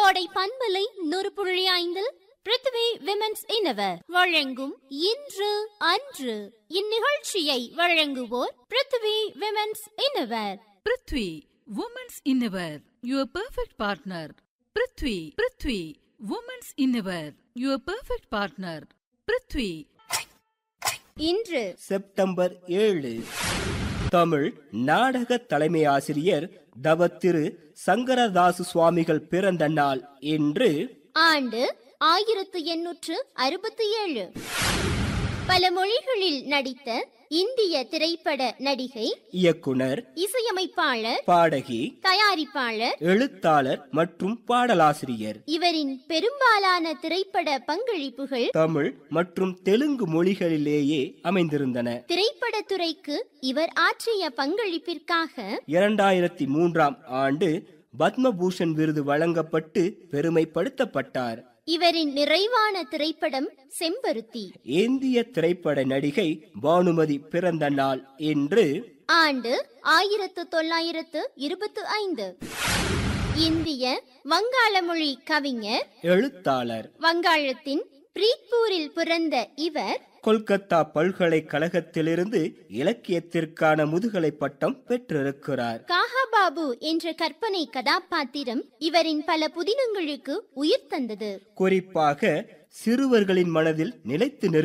கோடை பண்பலை நூறு புள்ளி ஐந்தில் பிருத்திவி விமென்ஸ் இன்னவர் வழங்கும் இன்று அன்று இந்நிகழ்ச்சியை வழங்குவோர் Prithvi women's innerwear Prithvi women's innerwear your perfect partner Prithvi Prithvi women's innerwear your perfect partner Prithvi இன்று செப்டம்பர் ஏழு தமிழ் நாடக தலைமை ஆசிரியர் தவத்திரு சங்கரதாசு சுவாமிகள் பிறந்த நாள் இன்று ஆண்டு ஆயிரத்து எண்ணூற்று அறுபத்தி ஏழு பல மொழிகளில் நடித்த இந்திய திரைப்பட நடிகை இயக்குனர் இசையமைப்பாளர் பாடகி தயாரிப்பாளர் எழுத்தாளர் மற்றும் பாடலாசிரியர் இவரின் பெரும்பாலான திரைப்பட பங்களிப்புகள் தமிழ் மற்றும் தெலுங்கு மொழிகளிலேயே அமைந்திருந்தன திரைப்படத்துறைக்கு இவர் ஆற்றிய பங்களிப்பிற்காக இரண்டாயிரத்தி மூன்றாம் ஆண்டு பத்மபூஷன் விருது வழங்கப்பட்டு பெருமைப்படுத்தப்பட்டார் இவரின் நிறைவான திரைப்படம் செம்பருத்தி இந்திய திரைப்பட நடிகை பானுமதி பிறந்த நாள் இன்று ஆண்டு ஆயிரத்து தொள்ளாயிரத்து இருபத்து ஐந்து இந்திய வங்காள மொழி கவிஞர் எழுத்தாளர் வங்காளத்தின் பிரீத்பூரில் பிறந்த இவர் கொல்கத்தா பல்கலைக்கழகத்திலிருந்து இலக்கியத்திற்கான முதுகலை பட்டம் பெற்றிருக்கிறார் காஹாபாபு என்ற கற்பனை கதாபாத்திரம் இவரின் பல புதினங்களுக்கு உயிர் தந்தது குறிப்பாக சிறுவர்களின் மனதில் நிலைத்து நிற்கும்